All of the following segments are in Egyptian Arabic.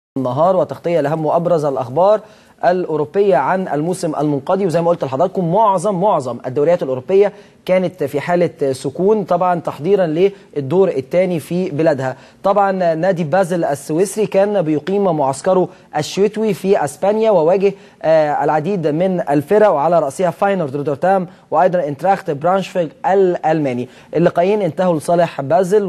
النهار وتغطية لأهم وأبرز الأخبار الأوروبية عن الموسم المنقضي وزي ما قلت لحضراتكم معظم معظم الدوريات الأوروبية كانت في حالة سكون طبعا تحضيرا للدور الثاني في بلادها طبعا نادي بازل السويسري كان بيقيم معسكره الشتوي في أسبانيا وواجه آه العديد من الفرق وعلى رأسها فاينورد روتردام وأيضا انتراخت برانشفيل الألماني اللقاءين انتهوا لصالح بازل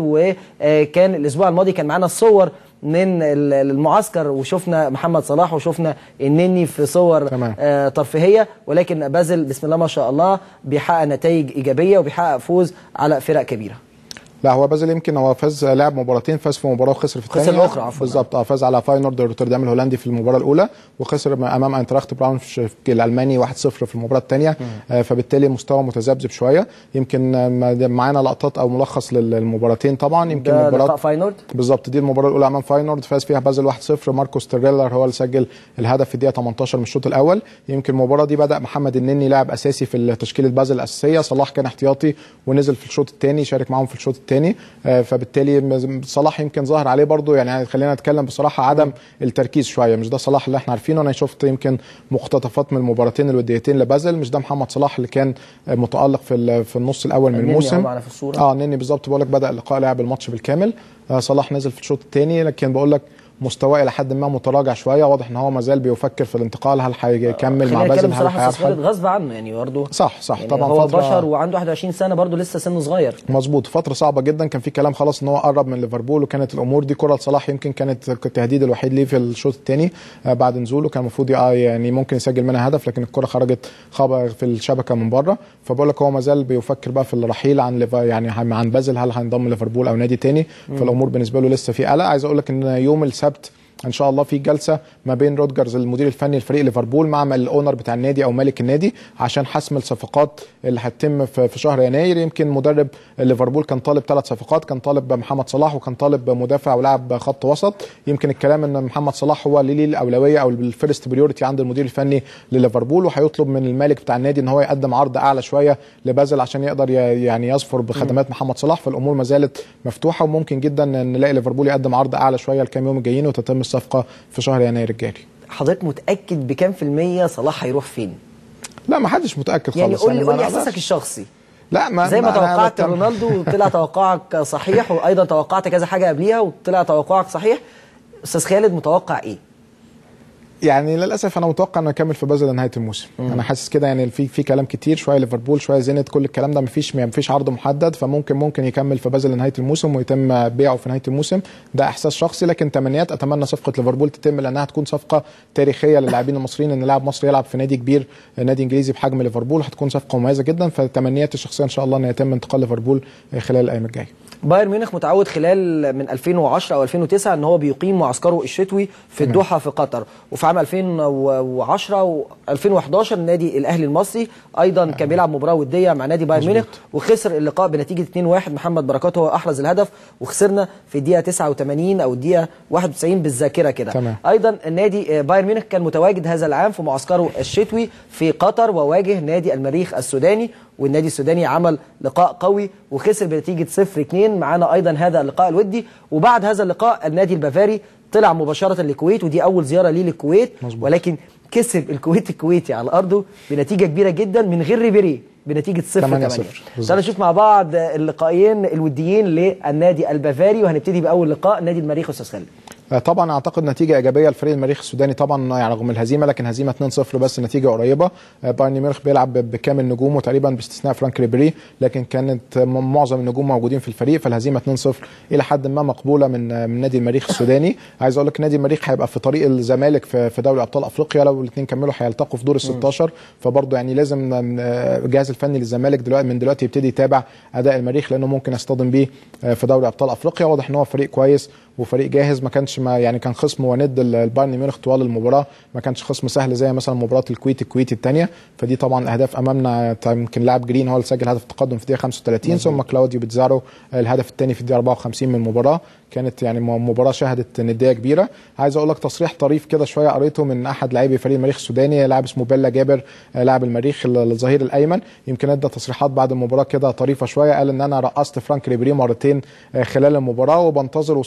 وكان الأسبوع الماضي كان معنا صور من المعسكر وشفنا محمد صلاح وشفنا النني في صور تمام. آه ترفيهيه ولكن بازل بسم الله ما شاء الله بيحقق نتائج ايجابيه وبيحقق فوز على فرق كبيره لا هو بازل يمكن هو فاز لعب مباراتين فاز في مباراه وخسر في خسر الثانيه الأخرى عفواً. بالظبط اه فاز على فاينورد روتردام الهولندي في المباراه الاولى وخسر امام اينتراخت براونشفيك الالماني 1-0 في المباراه الثانيه آه فبالتالي مستوى متذبذب شويه يمكن آه، معانا لقطات او ملخص للمباراتين طبعا يمكن ده مباراه لقاء فاينورد بالظبط دي المباراه الاولى امام فاينورد فاز فيها بازل 1-0 ماركوس تريلر هو اللي سجل الهدف في الدقيقه 18 من الشوط الاول يمكن المباراه دي بدا محمد النني لاعب اساسي في تشكيله بازل الاساسيه صلاح كان احتياطي ونزل في الشوط الثاني شارك معاهم في الشوط الثاني فبالتالي م- صلاح يمكن ظهر عليه برضو يعني خلينا نتكلم بصراحه عدم التركيز شويه مش ده صلاح اللي احنا عارفينه انا شفت يمكن مقتطفات من المباراتين الوديتين لبازل مش ده محمد صلاح اللي كان متالق في ال- في النص الاول من النني الموسم أهو معنا في الصورة. اه نني بالظبط بقول لك بدا اللقاء لعب الماتش بالكامل آه صلاح نزل في الشوط الثاني لكن بقول لك مستواه الى حد ما متراجع شويه واضح ان هو ما زال بيفكر في الانتقال هل هيكمل مع خلينا بازل نتكلم هل بصراحه استاذ خالد هيرحل غصب عنه يعني برضه صح صح يعني طبعا هو فترة- بشر وعنده 21 سنه برضه لسه سنه صغير مظبوط فتره صعبه جدا كان في كلام خلاص ان هو قرب من ليفربول وكانت الامور دي كره لصلاح يمكن كانت التهديد الوحيد ليه في الشوط الثاني بعد نزوله كان المفروض آه يعني ممكن يسجل منها هدف لكن الكره خرجت خبر في الشبكه من بره فبقول لك هو ما زال بيفكر بقى في الرحيل عن ليف- يعني عن بازل هل هينضم ليفربول او نادي تاني فالامور بالنسبه له لسه في قلق عايز اقول لك ان يوم السبت ان شاء الله في جلسه ما بين رودجرز المدير الفني لفريق ليفربول مع الاونر بتاع النادي او مالك النادي عشان حسم الصفقات اللي هتتم في في شهر يناير يمكن مدرب ليفربول كان طالب ثلاث صفقات كان طالب محمد صلاح وكان طالب مدافع ولاعب خط وسط يمكن الكلام ان محمد صلاح هو اللي ليه الاولويه او الفيرست بريورتي عند المدير الفني لليفربول وهيطلب من المالك بتاع النادي ان هو يقدم عرض اعلى شويه لبازل عشان يقدر ي- يعني يظفر بخدمات محمد صلاح فالامور ما زالت مفتوحه وممكن جدا نلاقي ليفربول يقدم عرض اعلى شويه الكام يوم الجايين وتتم الصفقه في شهر يناير الجاري حضرتك متاكد بكام في الميه صلاح هيروح فين لا ما حدش متاكد يعني خالص قول لي ما قول لي نقدرش. احساسك الشخصي لا ما زي ما أنا توقعت بتكلم- رونالدو طلع توقعك صحيح وايضا توقعت كذا حاجه قبليها وطلع توقعك صحيح استاذ خالد متوقع ايه يعني للاسف انا متوقع انه يكمل في بازل لنهايه الموسم انا حاسس كده يعني في في كلام كتير شويه ليفربول شويه زينت كل الكلام ده مفيش مفيش عرض محدد فممكن ممكن يكمل في بازل لنهايه الموسم ويتم بيعه في نهايه الموسم ده احساس شخصي لكن تمنيات اتمنى صفقه ليفربول تتم لانها تكون صفقه تاريخيه للاعبين المصريين ان لاعب مصري يلعب في نادي كبير نادي انجليزي بحجم ليفربول هتكون صفقه مميزه جدا فتمنياتي الشخصيه ان شاء الله ان يتم انتقال ليفربول خلال الايام الجايه بايرن ميونخ متعود خلال من 2010 او 2009 ان هو بيقيم معسكره الشتوي في الدوحه في قطر وفي عام 2010 و2011 النادي الاهلي المصري ايضا كان بيلعب مباراه وديه مع نادي بايرن ميونخ وخسر اللقاء بنتيجه 2-1 محمد بركات هو احرز الهدف وخسرنا في الدقيقه 89 او الدقيقه 91 بالذاكره كده تمام. ايضا النادي آه، بايرن ميونخ كان متواجد هذا العام في معسكره الشتوي في قطر وواجه نادي المريخ السوداني والنادي السوداني عمل لقاء قوي وخسر بنتيجه 0-2 معانا ايضا هذا اللقاء الودي وبعد هذا اللقاء النادي البافاري طلع مباشره للكويت ودي اول زياره ليه للكويت مظبوط. ولكن كسب الكويت الكويتي على ارضه بنتيجه كبيره جدا من غير ريبيري بنتيجه 0 8-0 8 بالظبط. تعالوا نشوف مع بعض اللقاءين الوديين للنادي البافاري وهنبتدي باول لقاء نادي المريخ استاذ خالد آه، طبعا اعتقد نتيجه ايجابيه لفريق المريخ السوداني طبعا يعني رغم الهزيمه لكن هزيمه 2-0 بس نتيجه قريبه آه، بايرن ميونخ بيلعب ب- بكامل نجومه تقريبا باستثناء فرانك ريبيري لكن كانت م- معظم النجوم موجودين في الفريق فالهزيمه 2-0 الى حد ما مقبوله من آه، من نادي المريخ السوداني عايز اقول لك نادي المريخ هيبقى في طريق الزمالك في في دوري ابطال افريقيا لو الاثنين كملوا هيلتقوا في دور ال 16 فبرضه يعني لازم آه، الجهاز الفني للزمالك دلوقتي من دلوقتي يبتدي يتابع اداء المريخ لانه ممكن يصطدم بيه آه، في دوري ابطال افريقيا واضح ان هو فريق كويس وفريق جاهز ما كانش ما يعني كان خصم وند ال- البايرن ميونخ طوال المباراه ما كانش خصم سهل زي مثلا مباراه الكويت الكويتي الثانيه فدي طبعا الاهداف امامنا تا- يمكن لاعب جرين هو اللي سجل هدف التقدم في الدقيقه 35 ثم كلاوديو بيتزارو الهدف الثاني في الدقيقه 54 من المباراه كانت يعني م- مباراه شهدت نديه كبيره عايز اقول لك تصريح طريف كده شويه قريته من احد لاعبي فريق المريخ السوداني لاعب اسمه بيلا جابر آه، لاعب المريخ ال- الظهير الايمن يمكن ادى تصريحات بعد المباراه كده طريفه شويه قال ان انا رقصت فرانك ريبيري مرتين آه، خلال المباراه وبنتظر وصول عرض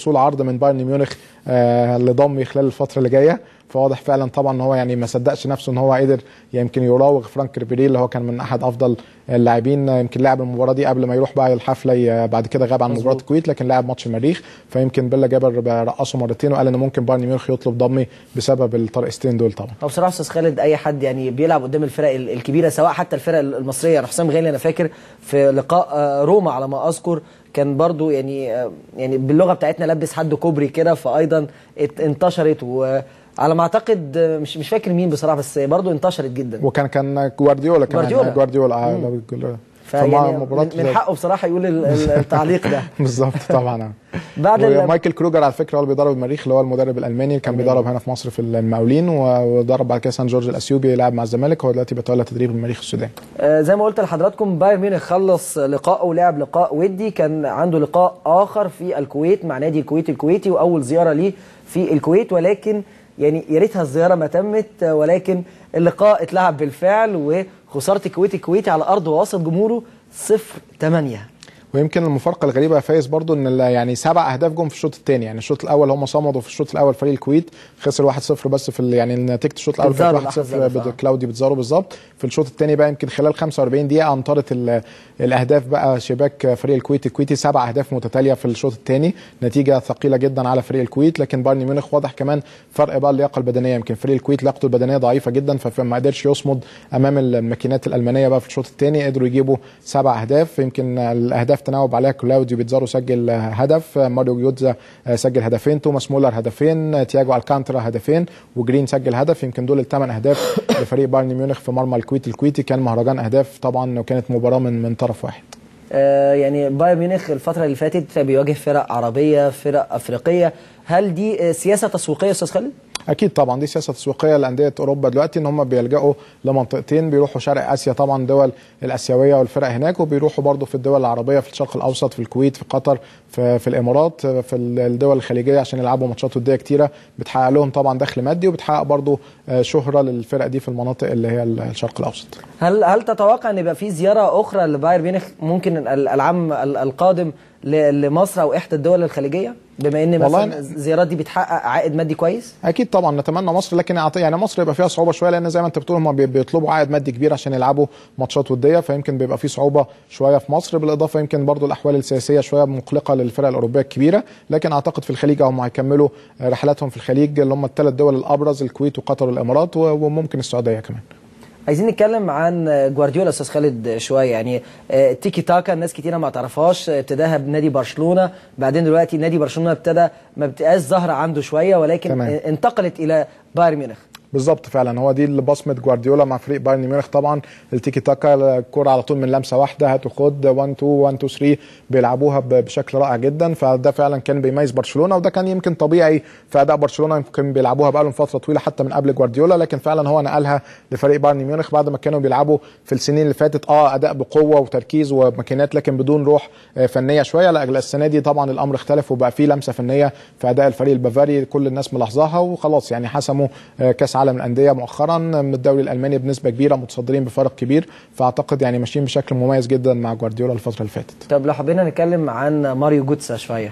النهارده من بايرن ميونخ آه لضمي خلال الفتره اللي جايه فواضح فعلا طبعا ان هو يعني ما صدقش نفسه ان هو قدر يمكن يراوغ فرانك ريبيري اللي هو كان من احد افضل اللاعبين يمكن لعب المباراه دي قبل ما يروح بقى الحفله بعد كده غاب عن مباراه الكويت لكن لعب ماتش المريخ فيمكن بيلا جابر رقصه مرتين وقال ان ممكن بايرن ميونخ يطلب ضمي بسبب الطريقتين دول طبعا هو بصراحه استاذ خالد اي حد يعني بيلعب قدام الفرق الكبيره سواء حتى الفرق المصريه يعني حسام غالي انا فاكر في لقاء روما على ما اذكر كان برضو يعني يعني باللغه بتاعتنا لبس حد كوبري كده فايضا انتشرت و على ما اعتقد مش مش فاكر مين بصراحه بس برضه انتشرت جدا وكان كان جوارديولا كمان جوارديولا جوارديولا فيعني من, من حقه بصراحه يقول التعليق ده بالظبط طبعا بعد مايكل كروجر على فكره هو اللي بيدرب المريخ اللي هو المدرب الالماني اللي كان بيدرب هنا في مصر في المقاولين ودرب بعد كده سان جورج الاسيوبي لعب مع الزمالك هو دلوقتي بيتولى تدريب المريخ السوداني آه زي ما قلت لحضراتكم بايرن ميونخ خلص لقائه ولعب لقاء ودي كان عنده لقاء اخر في الكويت مع نادي الكويت الكويتي واول زياره ليه في الكويت ولكن يعني يا ريتها الزياره ما تمت ولكن اللقاء اتلعب بالفعل وخساره الكويت الكويتي على ارض وسط جمهوره 0 8 ويمكن المفارقه الغريبه يا فايز برضو ان يعني سبع اهداف جم في الشوط الثاني يعني الشوط الاول هم صمدوا في الشوط الاول فريق الكويت خسر 1-0 بس في يعني نتيجه الشوط الاول كانت 1-0 كلاودي بتزارو بالظبط في الشوط الثاني بقى يمكن خلال 45 دقيقه امطرت الاهداف بقى شباك فريق الكويت الكويتي سبع اهداف متتاليه في الشوط الثاني نتيجه ثقيله جدا على فريق الكويت لكن بايرن ميونخ واضح كمان فرق بقى اللياقه البدنيه يمكن فريق الكويت لياقته البدنيه ضعيفه جدا فما قدرش يصمد امام الماكينات الالمانيه بقى في الشوط الثاني قدروا يجيبوا سبع اهداف يمكن الاهداف تناوب عليها كلاوديو بيتزارو سجل هدف ماريو يوتزا سجل هدفين توماس مولر هدفين تياجو الكانترا هدفين وجرين سجل هدف يمكن دول الثمان اهداف لفريق بايرن ميونخ في مرمى الكويت الكويتي كان مهرجان اهداف طبعا وكانت مباراه من من طرف واحد آه يعني بايرن ميونخ الفتره اللي فاتت بيواجه فرق عربيه فرق افريقيه هل دي سياسه تسويقيه استاذ خالد اكيد طبعا دي سياسه تسويقيه لانديه اوروبا دلوقتي ان هم بيلجأوا لمنطقتين بيروحوا شرق اسيا طبعا دول الاسيويه والفرق هناك وبيروحوا برضو في الدول العربيه في الشرق الاوسط في الكويت في قطر في, في الامارات في الدول الخليجيه عشان يلعبوا ماتشات وديه كتيره بتحقق لهم طبعا دخل مادي وبتحقق برضو شهره للفرق دي في المناطق اللي هي الشرق الاوسط هل هل تتوقع ان يبقى في زياره اخرى لبايرن ميونخ ممكن العام القادم لمصر او احدى الدول الخليجيه بما ان مثلا الزيارات دي بتحقق عائد مادي كويس اكيد طبعا نتمنى مصر لكن يعني مصر يبقى فيها صعوبه شويه لان زي ما انت بتقول هم بيطلبوا عائد مادي كبير عشان يلعبوا ماتشات وديه فيمكن بيبقى في صعوبه شويه في مصر بالاضافه يمكن برضو الاحوال السياسيه شويه مقلقه للفرق الاوروبيه الكبيره لكن اعتقد في الخليج هم هيكملوا رحلاتهم في الخليج اللي هم الثلاث دول الابرز الكويت وقطر والامارات وممكن السعوديه كمان عايزين نتكلم عن جوارديولا استاذ خالد شويه يعني تيكي تاكا الناس كتيره ما تعرفهاش ابتداها بنادي برشلونه بعدين دلوقتي نادي برشلونه ابتدى ما بتبقاش ظاهره عنده شويه ولكن تمام. انتقلت الى بايرن ميونخ بالظبط فعلا هو دي اللي بصمه جوارديولا مع فريق بايرن ميونخ طبعا التيكي تاكا الكوره على طول من لمسه واحده هات وخد 1 2 1 2 3 بيلعبوها بشكل رائع جدا فده فعلا كان بيميز برشلونه وده كان يمكن طبيعي في اداء برشلونه يمكن بيلعبوها بقى لهم فتره طويله حتى من قبل جوارديولا لكن فعلا هو نقلها لفريق بايرن ميونخ بعد ما كانوا بيلعبوا في السنين اللي فاتت اه اداء بقوه وتركيز وماكينات لكن بدون روح فنيه شويه لا السنه دي طبعا الامر اختلف وبقى في لمسه فنيه في اداء الفريق البافاري كل الناس ملاحظاها وخلاص يعني حسموا كاس عالم الانديه مؤخرا مؤخرا من الدوري الالماني بنسبه كبيره متصدرين بفارق كبير فاعتقد يعني ماشيين بشكل مميز جدا مع جوارديولا الفتره اللي فاتت طب لو حبينا نتكلم عن ماريو جوتسا شويه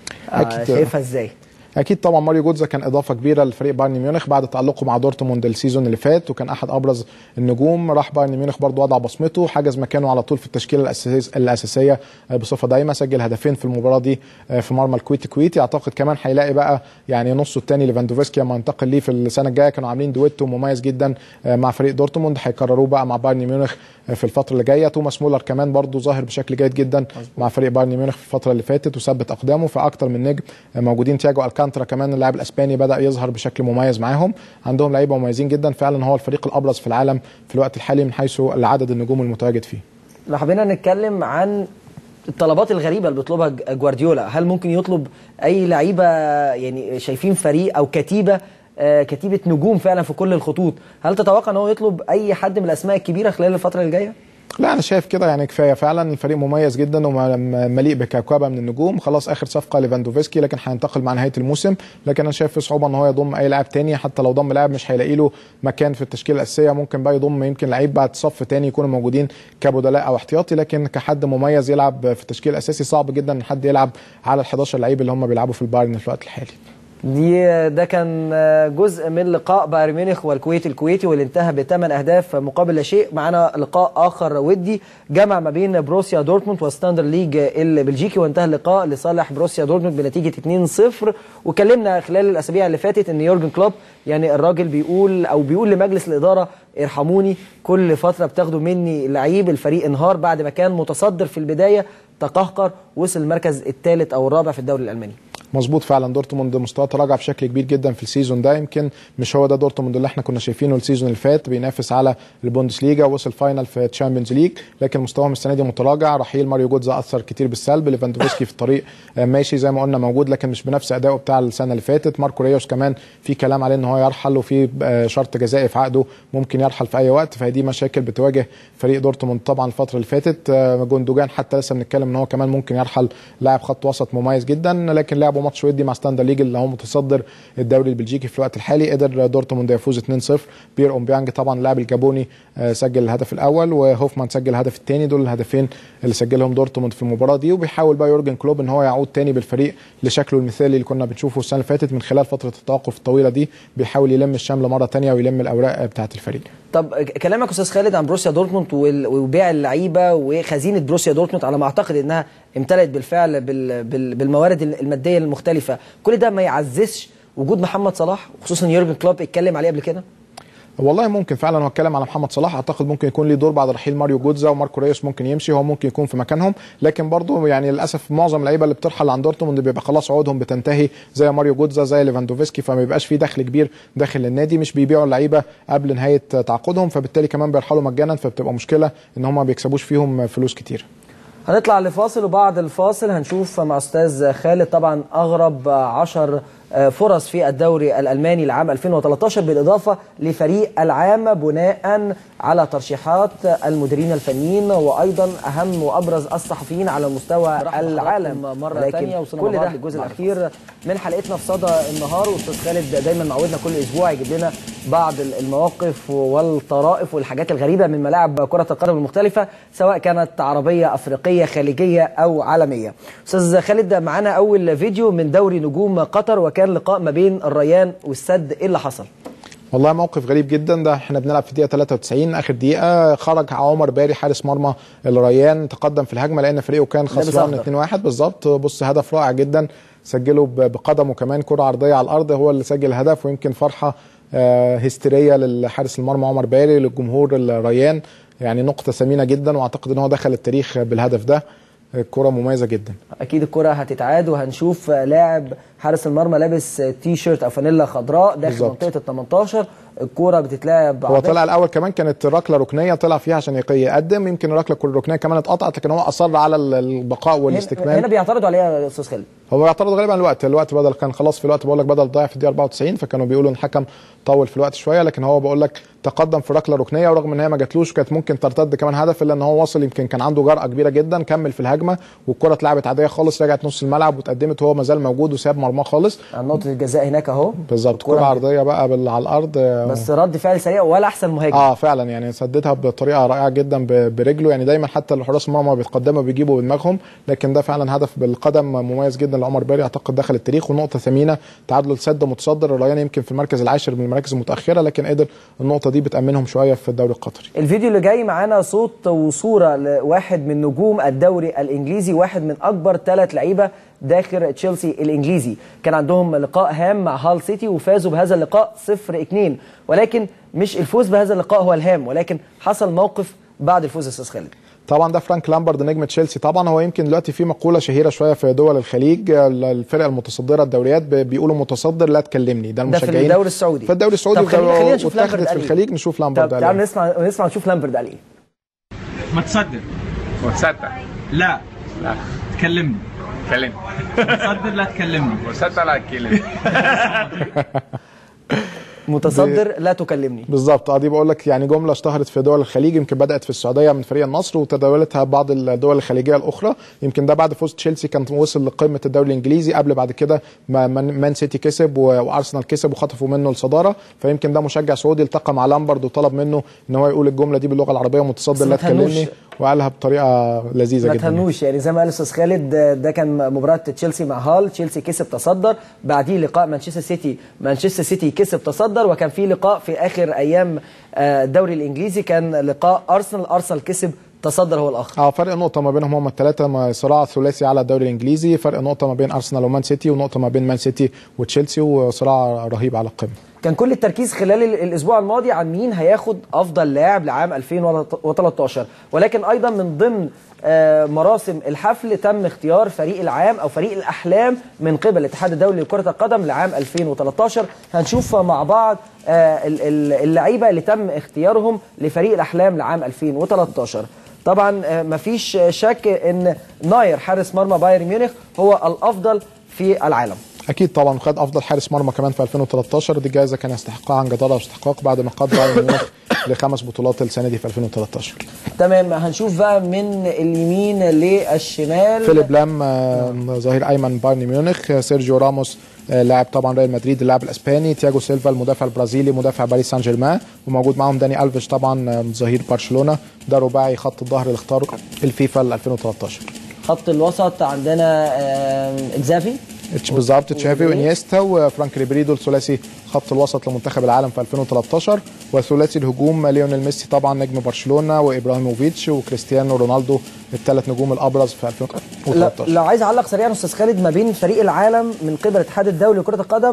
آه شايفها ازاي اكيد طبعا ماريو جوتزا كان اضافه كبيره لفريق بايرن ميونخ بعد تالقه مع دورتموند السيزون اللي فات وكان احد ابرز النجوم راح بايرن ميونخ برضه وضع بصمته حجز مكانه على طول في التشكيله الأساس الاساسيه بصفه دايمه سجل هدفين في المباراه دي في مرمى الكويت كويتي اعتقد كمان هيلاقي بقى يعني نصه الثاني ليفاندوفسكي لما ينتقل ليه في السنه الجايه كانوا عاملين دويتو مميز جدا مع فريق دورتموند هيكرروه بقى مع بايرن ميونخ في الفتره اللي جايه توماس مولر كمان برضه ظاهر بشكل جيد جدا مع فريق بايرن ميونخ في الفتره اللي فاتت وثبت اقدامه فاكتر من نجم موجودين تياجو الكانترا كمان اللاعب الاسباني بدا يظهر بشكل مميز معاهم عندهم لعيبه مميزين جدا فعلا هو الفريق الابرز في العالم في الوقت الحالي من حيث عدد النجوم المتواجد فيه لو حبينا نتكلم عن الطلبات الغريبه اللي بيطلبها جوارديولا هل ممكن يطلب اي لعيبه يعني شايفين فريق او كتيبه كتيبه نجوم فعلا في كل الخطوط هل تتوقع ان هو يطلب اي حد من الاسماء الكبيره خلال الفتره اللي جايه لا انا شايف كده يعني كفايه فعلا الفريق مميز جدا ومليء بكوكبه من النجوم خلاص اخر صفقه ليفاندوفسكي لكن هينتقل مع نهايه الموسم لكن انا شايف في صعوبه ان هو يضم اي لاعب تاني حتى لو ضم لاعب مش هيلاقي له مكان في التشكيله الاساسيه ممكن بقى يضم يمكن لعيب بعد صف تاني يكونوا موجودين كبدلاء او احتياطي لكن كحد مميز يلعب في التشكيل الاساسي صعب جدا ان حد يلعب على ال 11 لعيب اللي هم بيلعبوا في البايرن في الوقت الحالي دي ده كان جزء من لقاء بايرن ميونخ والكويت الكويتي واللي انتهى بثمان اهداف مقابل لا شيء معانا لقاء اخر ودي جمع ما بين بروسيا دورتموند وستاندر ليج البلجيكي وانتهى اللقاء لصالح بروسيا دورتموند بنتيجه 2-0 وكلمنا خلال الاسابيع اللي فاتت ان يورجن كلوب يعني الراجل بيقول او بيقول لمجلس الاداره ارحموني كل فتره بتاخدوا مني لعيب الفريق انهار بعد ما كان متصدر في البدايه تقهقر وصل المركز الثالث او الرابع في الدوري الالماني مظبوط فعلا دورتموند مستواه تراجع بشكل كبير جدا في السيزون ده يمكن مش هو ده دورتموند اللي احنا كنا شايفينه السيزون اللي فات بينافس على البوندسليجا ووصل فاينل في تشامبيونز ليج لكن مستواهم السنه دي متراجع رحيل ماريو جوتزا اثر كتير بالسلب ليفاندوفسكي في الطريق ماشي زي ما قلنا موجود لكن مش بنفس اداؤه بتاع السنه اللي فاتت ماركو ريوس كمان في كلام عليه ان هو يرحل وفي شرط جزائي في عقده ممكن يرحل في اي وقت فهي دي مشاكل بتواجه فريق دورتموند طبعا الفتره اللي فاتت جوندوجان حتى لسه بنتكلم ان هو كمان ممكن يرحل لاعب خط وسط مميز جدا لكن لعبوا ماتش ودي مع ستاند ليج اللي هو متصدر الدوري البلجيكي في الوقت الحالي قدر دورتموند يفوز 2-0 بير اومبيانج طبعا اللاعب الجابوني سجل الهدف الاول وهوفمان سجل الهدف الثاني دول الهدفين اللي سجلهم دورتموند في المباراه دي وبيحاول بقى يورجن كلوب ان هو يعود تاني بالفريق لشكله المثالي اللي كنا بنشوفه السنه اللي فاتت من خلال فتره التوقف الطويله دي بيحاول يلم الشمل مره ثانيه ويلم الاوراق بتاعه الفريق طب كلامك استاذ خالد عن بروسيا دورتموند وبيع اللعيبه وخزينه بروسيا دورتموند على ما اعتقد انها امتلأت بالفعل بالموارد الماديه المختلفه كل ده ما يعززش وجود محمد صلاح وخصوصا يورجن كلوب اتكلم عليه قبل كده والله ممكن فعلا هو اتكلم على محمد صلاح اعتقد ممكن يكون ليه دور بعد رحيل ماريو جوتزا وماركو ريوس ممكن يمشي هو ممكن يكون في مكانهم لكن برضه يعني للاسف معظم اللعيبه اللي بترحل عن دورتموند بيبقى خلاص عقودهم بتنتهي زي ماريو جوتزا زي ليفاندوفسكي فما بيبقاش في دخل كبير داخل النادي مش بيبيعوا اللعيبه قبل نهايه تعاقدهم فبالتالي كمان بيرحلوا مجانا فبتبقى مشكله ان هم ما بيكسبوش فيهم فلوس كتير هنطلع لفاصل وبعد الفاصل هنشوف مع استاذ خالد طبعا اغرب 10 فرص في الدوري الالماني لعام 2013 بالاضافه لفريق العام بناء على ترشيحات المديرين الفنيين وايضا اهم وابرز الصحفيين على مستوى العالم مره ثانيه وصلنا كل ده الجزء الاخير من حلقتنا في صدى النهار واستاذ خالد دايما معودنا كل اسبوع يجيب لنا بعض المواقف والطرائف والحاجات الغريبه من ملاعب كره القدم المختلفه سواء كانت عربيه افريقيه خليجيه او عالميه استاذ خالد معانا اول فيديو من دوري نجوم قطر وكان كان لقاء ما بين الريان والسد ايه اللي حصل والله موقف غريب جدا ده احنا بنلعب في دقيقه 93 اخر دقيقه خرج عمر باري حارس مرمى الريان تقدم في الهجمه لان فريقه كان خسران 2-1 بالظبط بص هدف رائع جدا سجله بقدمه كمان كره عرضيه على الارض هو اللي سجل الهدف ويمكن فرحه هستيريه للحارس المرمى عمر باري للجمهور الريان يعني نقطه ثمينه جدا واعتقد ان هو دخل التاريخ بالهدف ده الكرة مميزة جدا اكيد الكرة هتتعاد وهنشوف لاعب حارس المرمى لابس تي شيرت او فانيلا خضراء داخل بالزبط. منطقه ال 18 الكوره بتتلعب هو طلع الاول كمان كانت ركله ركنيه طلع فيها عشان يقدم يمكن الركله الركنيه كمان اتقطعت لكن هو اصر على البقاء والاستكمال هنا بيعترضوا عليه يا استاذ خالد هو بيعترض غالبا الوقت الوقت بدل كان خلاص في الوقت بقول لك بدل ضيع في الدقيقه 94 فكانوا بيقولوا ان الحكم طول في الوقت شويه لكن هو بقول لك تقدم في ركله ركنيه ورغم ان هي ما جاتلوش وكانت ممكن ترتد كمان هدف الا ان هو وصل يمكن كان عنده جرأه كبيره جدا كمل في الهجمه والكره اتلعبت عاديه خالص رجعت نص الملعب واتقدمت وهو ما زال موجود وساب مرماه خالص نقطه الجزاء هناك اهو بالظبط كره عرضيه بقى على الارض بس رد فعل سريع ولا احسن مهاجم اه فعلا يعني سددها بطريقه رائعه جدا برجله يعني دايما حتى الحراس المرمى بيتقدموا بيجيبوا بدماغهم لكن ده فعلا هدف بالقدم مميز جدا لعمر باري اعتقد دخل التاريخ ونقطه ثمينه تعادل السد متصدر الريان يمكن في المركز العاشر من المراكز المتاخره لكن قدر النقطه دي بتامنهم شويه في الدوري القطري الفيديو اللي جاي معانا صوت وصوره لواحد من نجوم الدوري الانجليزي واحد من اكبر ثلاث لعيبه داخل تشيلسي الانجليزي كان عندهم لقاء هام مع هال سيتي وفازوا بهذا اللقاء 0 2 ولكن مش الفوز بهذا اللقاء هو الهام ولكن حصل موقف بعد الفوز يا استاذ خالد طبعا ده فرانك لامبرد نجم تشيلسي طبعا هو يمكن دلوقتي في مقوله شهيره شويه في دول الخليج الفرق المتصدره الدوريات بيقولوا متصدر لا تكلمني ده المشجعين ده في الدوري السعودي في الدوري السعودي خلينا خلينا نشوف لامبرد في الخليج نشوف لامبرد قال تعالوا نسمع نسمع نشوف لامبرد قال ايه متصدر متصدر لا لا تكلمني كلمني متصدر لا تكلمني متصدر لا تكلمني متصدر لا تكلمني بالظبط اه دي بقول لك يعني جمله اشتهرت في دول الخليج يمكن بدات في السعوديه من فريق النصر وتداولتها بعض الدول الخليجيه الاخرى يمكن ده بعد فوز تشيلسي كان وصل لقمه الدوري الانجليزي قبل بعد كده ما مان مان سيتي كسب و- وارسنال كسب وخطفوا منه الصداره فيمكن ده مشجع سعودي التقى مع لامبرد وطلب منه ان هو يقول الجمله دي باللغه العربيه متصدر ما لا تهنوش. تكلمني وقالها بطريقه لذيذه ما جدا تهنوش يعني زي ما قال الاستاذ خالد آه، ده كان مباراه تشيلسي مع هال تشيلسي كسب تصدر بعديه لقاء مانشستر سيتي مانشستر سيتي كسب تصدر وكان في لقاء في اخر ايام آه، الدوري الانجليزي كان لقاء ارسنال ارسنال كسب تصدر هو الاخر اه فرق نقطة ما بينهم هم الثلاثة صراع ثلاثي على الدوري الانجليزي، فرق نقطة ما بين ارسنال ومان سيتي ونقطة ما بين مان سيتي وتشيلسي وصراع رهيب على القمة. كان كل التركيز خلال ال- الاسبوع الماضي عن مين هياخد افضل لاعب لعام 2013 ولكن ايضا من ضمن آه، مراسم الحفل تم اختيار فريق العام او فريق الاحلام من قبل الاتحاد الدولي لكره القدم لعام 2013 هنشوف مع بعض آه، ال- ال- اللعيبه اللي تم اختيارهم لفريق الاحلام لعام 2013 طبعا آه، مفيش شك ان ناير حارس مرمى بايرن ميونخ هو الافضل في العالم اكيد طبعا خد افضل حارس مرمى كمان في 2013 دي جائزة كان يستحقها عن جدارة واستحقاق بعد ما قاد بايرن ميونخ لخمس بطولات السنة دي في 2013. تمام هنشوف بقى من اليمين للشمال فيليب لام آه، ظهير ايمن بايرن ميونخ آه، سيرجيو راموس آه، لاعب طبعا ريال مدريد اللاعب الاسباني تياجو سيلفا المدافع البرازيلي مدافع باريس سان جيرمان وموجود معاهم داني الفيش طبعا آه، ظهير برشلونه ده رباعي خط الظهر اللي اختاره الفيفا ل 2013 خط الوسط عندنا آه، اكزافي اتش بالظبط تشافي وانيستا وفرانك ريبيري دول ثلاثي خط الوسط لمنتخب العالم في 2013 وثلاثي الهجوم ليونيل ميسي طبعا نجم برشلونه وابراهيموفيتش وكريستيانو رونالدو الثلاث نجوم الابرز في لا- 2013 لو عايز اعلق سريعا استاذ خالد ما بين فريق العالم من قبل الاتحاد الدولي لكره القدم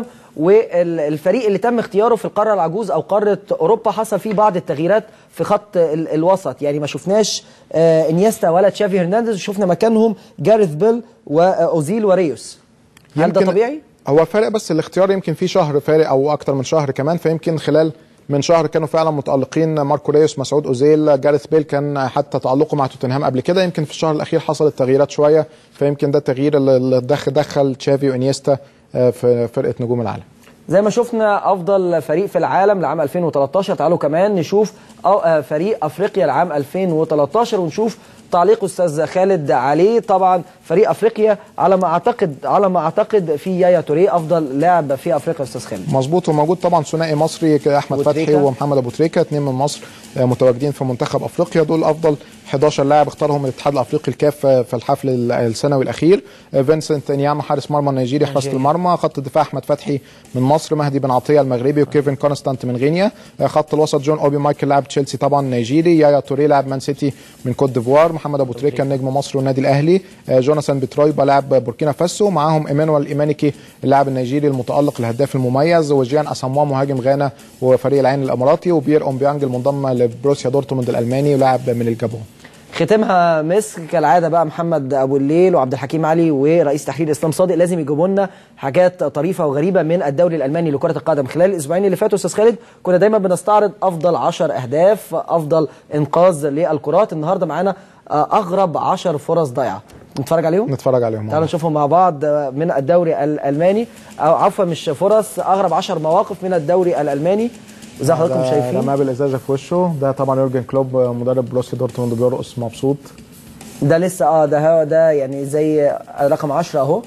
والفريق اللي تم اختياره في القاره العجوز او قاره اوروبا حصل فيه بعض التغييرات في خط ال- الوسط يعني ما شفناش آه، انيستا ولا تشافي هرنانديز شفنا مكانهم جاريث بيل واوزيل وريوس هل ده يمكن- طبيعي؟ هو فارق بس الاختيار يمكن في شهر فارق او اكتر من شهر كمان فيمكن خلال من شهر كانوا فعلا متالقين ماركو ريوس مسعود اوزيل جاريث بيل كان حتى تعلقه مع توتنهام قبل كده يمكن في الشهر الاخير حصلت تغييرات شويه فيمكن ده التغيير اللي اللي دخل دخل تشافي وانيستا آه، في فرقه نجوم العالم زي ما شفنا افضل فريق في العالم لعام 2013 تعالوا كمان نشوف أو- آه، فريق افريقيا لعام 2013 ونشوف تعليق استاذ خالد عليه طبعا فريق افريقيا على ما اعتقد على ما اعتقد في يايا توريه افضل لاعب في افريقيا استاذ خالد مظبوط وموجود طبعا ثنائي مصري احمد فتحي وتريكة. ومحمد ابو تريكه اثنين من مصر آه، متواجدين في منتخب افريقيا دول افضل 11 لاعب اختارهم الاتحاد الافريقي الكاف آه، في الحفل ال- السنوي الاخير آه، فينسنت نياما حارس مرمى نيجيري حراسه المرمى خط الدفاع احمد فتحي من مصر مهدي بن عطيه المغربي وكيفن كونستانت من غينيا آه، خط الوسط جون اوبي مايكل لاعب تشيلسي طبعا نيجيري يايا توري لاعب مان سيتي من كوت ديفوار محمد ابو تريكه نجم مصر والنادي الاهلي آه، جوناثان بترويبا لاعب بوركينا فاسو معاهم ايمانويل ايمانيكي اللاعب النيجيري المتالق الهداف المميز وجيان اساموا مهاجم غانا وفريق العين الاماراتي وبيير اومبيانج المنضم لبروسيا دورتموند الالماني ولاعب من الجابون ختمها مسك كالعاده بقى محمد ابو الليل وعبد الحكيم علي ورئيس تحرير اسلام صادق لازم يجيبوا لنا حاجات طريفه وغريبه من الدوري الالماني لكره القدم خلال الاسبوعين اللي فاتوا استاذ خالد كنا دايما بنستعرض افضل 10 اهداف افضل انقاذ للكرات النهارده معانا آه، اغرب 10 فرص ضايعه نتفرج عليهم نتفرج عليهم تعالوا نشوفهم مع بعض آه، من الدوري الالماني او عفوا مش فرص اغرب 10 مواقف من الدوري الالماني زي ما حضراتكم ده شايفين رماه بالازازه في وشه ده طبعا يورجن كلوب مدرب بروسيا دورتموند بيرقص مبسوط ده لسه اه ده هو ده يعني زي رقم 10 اهو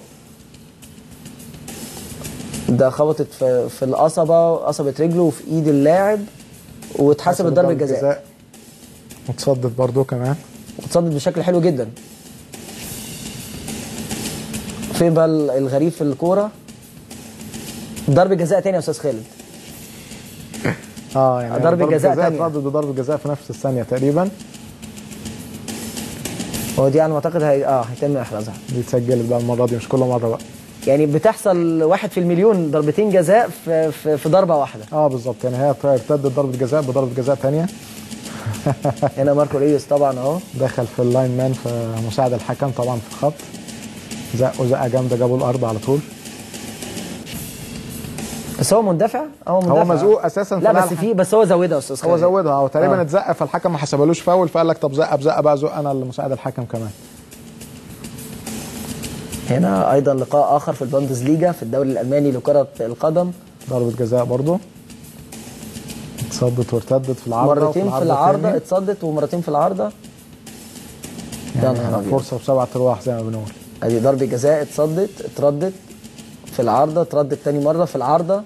ده خبطت في في القصبه قصبه رجله وفي ايد اللاعب واتحسبت ضربه جزاء وتصدت برضه كمان وتصدت بشكل حلو جدا فين بقى الغريب في الكوره ضربه جزاء تاني يا استاذ خالد اه يعني ضربة جزاء تانية. اتردد وضربه جزاء في نفس الثانيه تقريبا هو دي على ما اعتقد هي... اه هيتم احرازها دي اتسجلت بقى المره دي مش كل مره بقى يعني بتحصل واحد في المليون ضربتين جزاء في في, في ضربه واحده اه بالظبط يعني هي ارتدت ضربه جزاء بضربه جزاء ثانيه هنا ماركو ريوس طبعا اهو دخل في اللاين مان في مساعد الحكم طبعا في الخط زقه زقه جامده جابوا الارض على طول بس هو مندفع هو مندفع هو مزقوق اساسا لا فلا بس في بس هو زودها يا استاذ هو خالد. زودها هو تقريبا آه. اتزق فالحكم ما حسبلوش فاول فقال لك طب زقه بزقه بقى زق انا المساعد الحكم كمان هنا ايضا لقاء اخر في البوندسليجا في الدوري الالماني لكره القدم ضربه جزاء برضه صدت وارتدت في العارضه مرتين وفي في العارضه تاني. اتصدت ومرتين في العارضه يا نهار يعني أبيض. فرصه بسبعه ارواح زي ما بنقول ادي ضربه جزاء اتصدت اتردت في العارضه اتردت تاني مره في العارضه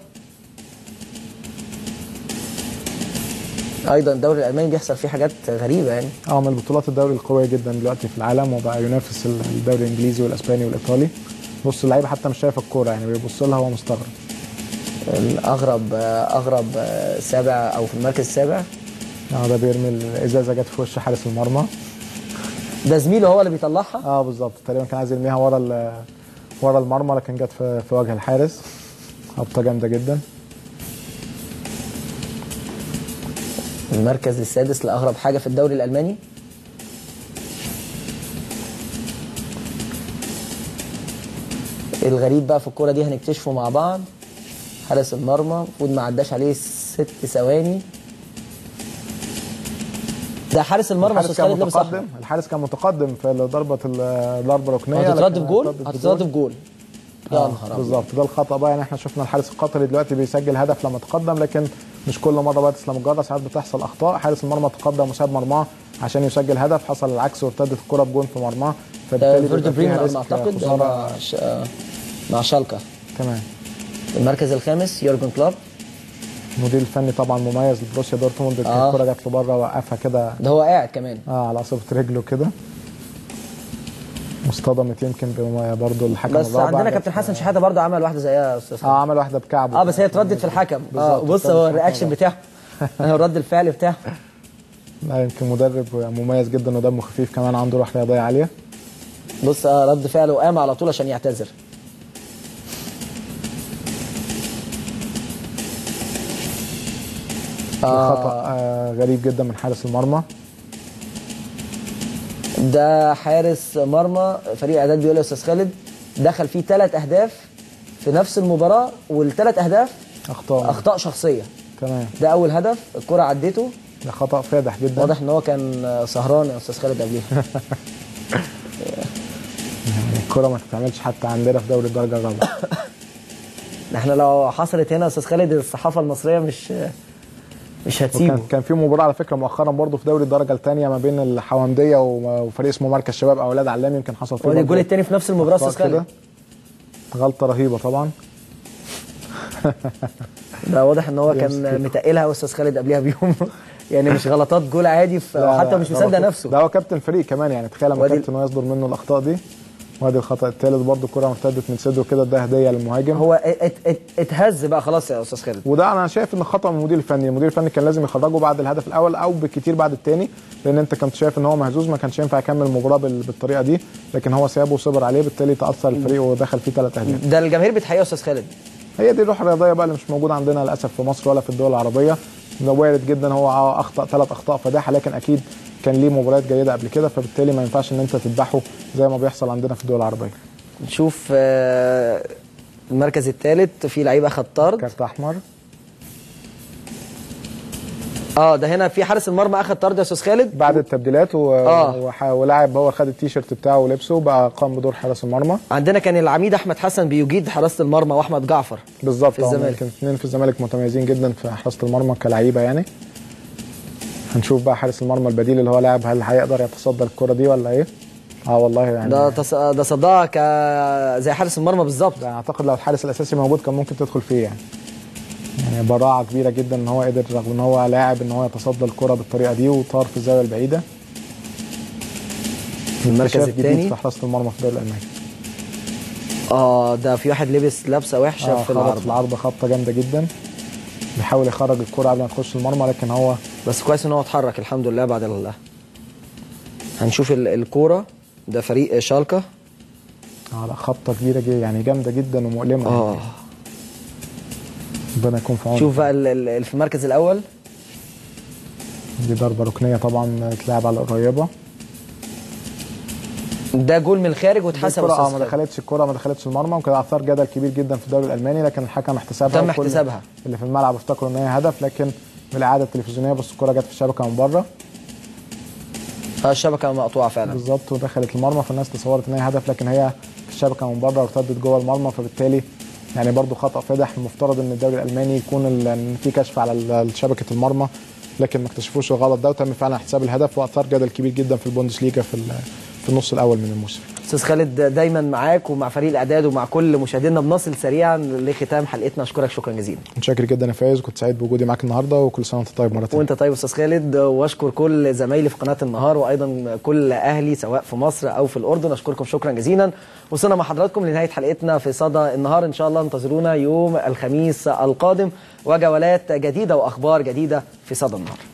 ايضا الدوري الالماني بيحصل فيه حاجات غريبه يعني اه من البطولات الدوري القويه جدا دلوقتي في العالم وبقى ينافس ال- الدوري الانجليزي والاسباني والايطالي بص اللعيبه حتى مش شايف الكوره يعني بيبص لها وهو مستغرب الاغرب اغرب سابع او في المركز السابع اه ده بيرمي الازازه جت في وش حارس المرمى ده زميله هو اللي بيطلعها اه بالظبط تقريبا كان عايز يرميها ورا ال- ورا المرمى لكن جت في, في وجه الحارس هبطه جامده جدا المركز السادس لاغرب حاجه في الدوري الالماني الغريب بقى في الكوره دي هنكتشفه مع بعض حارس المرمى المفروض ما عداش عليه ست ثواني ده حارس المرمى الحارس استاذ كان خالد لابس احمر متقدم الحارس كان متقدم في ضربه ال- الضربه الركنيه هتترد لكن في جول هتترد في هتترد في جول يا آه، نهار أبيض. بالظبط ده الخطا بقى يعني احنا شفنا الحارس القطري دلوقتي بيسجل هدف لما تقدم لكن مش كل مره بقى تسلم الجره ساعات بتحصل اخطاء حارس المرمى تقدم وساب مرماه عشان يسجل هدف حصل العكس وارتدت الكره بجون في مرماه ده فبالتالي فيردي بيبقى بريمن فيها على ما ريسك اعتقد خساره مع ش- آه، مع شالكه تمام المركز الخامس يورجن كلوب المدير الفني طبعا مميز لبروسيا دورتموند كان آه. الكره جت له بره وقفها كده ده هو قاعد كمان اه على قصبة رجله كده واصطدمت يمكن بم- برضه الحكم بس الرابع عندنا جت- كابتن حسن شحاته برضه عمل واحده زيها يا استاذ اه عمل واحده بكعبه اه بس هي اتردت في الحكم اه بالظبط، بص اتردت هو في الرياكشن الحكم. بتاعه هو رد الفعل بتاعه لا يمكن مدرب مميز جدا ودمه خفيف كمان عنده روح رياضيه عاليه بص آه رد فعله قام على طول عشان يعتذر خطا آه غريب جدا من حارس المرمى ده حارس مرمى فريق اعداد بيقول يا استاذ خالد دخل فيه ثلاث اهداف في نفس المباراه والثلاث اهداف اخطاء اخطاء شخصيه تمام ده اول هدف الكره عدته ده خطا فادح جدا واضح ان هو كان آه، سهران يا استاذ خالد قبليها يعني الكره ما تتعملش حتى عندنا في دوري الدرجه الرابعه احنا لو حصلت هنا يا استاذ خالد الصحافه المصريه مش مش هتسيبه وكان كان في مباراه على فكره مؤخرا برضه في دوري الدرجه الثانيه ما بين الحوامديه وم- وفريق اسمه مركز شباب اولاد علام يمكن حصل فيه وادي برضه الجول الثاني في نفس المباراه يا أخطاء استاذ خالد كده. غلطه رهيبه طبعا ده واضح ان هو يمسك كان كده. متقلها استاذ خالد قبلها بيوم يعني مش غلطات جول عادي في لا، حتى لا، مش ده مصدق هو- نفسه ده هو كابتن فريق كمان يعني تخيل لما وادي- كابتن يصدر منه الاخطاء دي وادي الخطا الثالث برضه الكره ارتدت من صدره كده ده هديه للمهاجم هو ات ات اتهز بقى خلاص يا استاذ خالد وده انا شايف ان خطا من المدير الفني المدير الفني كان لازم يخرجه بعد الهدف الاول او بالكتير بعد الثاني لان انت كنت شايف ان هو مهزوز ما كانش ينفع يكمل المباراه بال- بالطريقه دي لكن هو سابه وصبر عليه بالتالي تاثر الفريق ودخل فيه ثلاث اهداف ده الجماهير بتحييه يا استاذ خالد هي دي الروح الرياضيه بقى اللي مش موجوده عندنا للاسف في مصر ولا في الدول العربيه ده وارد جدا هو آه اخطا ثلاث اخطاء فادحه لكن اكيد كان ليه مباريات جيده قبل كده فبالتالي ما ينفعش ان انت تذبحه زي ما بيحصل عندنا في الدول العربيه نشوف آه، المركز الثالث في لعيب اخذ طرد كارت احمر اه ده هنا في حارس المرمى اخذ طرد يا استاذ خالد بعد التبديلات و... آه. وح- ولاعب هو خد التيشيرت بتاعه ولبسه بقى قام بدور حارس المرمى عندنا كان العميد احمد حسن بيجيد حراسه المرمى واحمد جعفر بالظبط في آه، الزمالك. يمكن اثنين في الزمالك متميزين جدا في حراسه المرمى كلعيبه يعني هنشوف بقى حارس المرمى البديل اللي هو لاعب هل هيقدر يتصدى الكره دي ولا ايه اه والله يعني ده تص... ده صدها ك زي حارس المرمى بالظبط ده اعتقد لو الحارس الاساسي موجود كان ممكن تدخل فيه يعني يعني براعه كبيره جدا ان هو قدر رغم ان هو لاعب ان هو يتصدى الكره بالطريقه دي وطار في الزاويه البعيده المركز اكتشاف جديد الثاني في حراسه المرمى في الدوري الالماني اه ده في واحد لبس لبسه وحشه آه في خبط العرض في العارضه خبطه جامده جدا بيحاول يخرج الكره قبل ما تخش المرمى لكن هو بس كويس ان هو اتحرك الحمد لله بعد ال... هنشوف ال... الكوره ده فريق شالكه على خبطه كبيره جدا يعني جامده جدا ومؤلمه اه ربنا يكون في عونه شوف بقى ال... ال... ال- في المركز الاول دي ضربه ركنيه طبعا اتلعب على القريبه ده جول من الخارج واتحسب الكرة اه أستاذ ما خالد. دخلتش الكرة ما دخلتش المرمى وكان اثار جدل كبير جدا في الدوري الالماني لكن الحكم احتسبها تم وكل احتسابها. اللي في الملعب افتكروا ان هي هدف لكن بالاعاده التلفزيونيه بس الكرة جت في الشبكه من بره اه الشبكه مقطوعه فعلا بالظبط ودخلت المرمى فالناس تصورت ان هي هدف لكن هي في الشبكه من بره وارتدت جوه المرمى فبالتالي يعني برضو خطا فادح المفترض ان الدوري الالماني يكون ال- إن في كشف على ال- شبكه المرمى لكن ما اكتشفوش الغلط ده وتم فعلا حساب الهدف واثار جدل كبير جدا في البوندسليجا في ال- في النص الاول من الموسم استاذ خالد دايما معاك ومع فريق الاعداد ومع كل مشاهدينا بنصل سريعا لختام حلقتنا اشكرك شكرا جزيلا متشكر جدا يا فايز كنت سعيد بوجودي معاك النهارده وكل سنه وانت طيب مره ثانيه وانت طيب استاذ خالد واشكر كل زمايلي في قناه النهار وايضا كل اهلي سواء في مصر او في الاردن اشكركم شكرا جزيلا وصلنا مع حضراتكم لنهايه حلقتنا في صدى النهار ان شاء الله انتظرونا يوم الخميس القادم وجولات جديده واخبار جديده في صدى النهار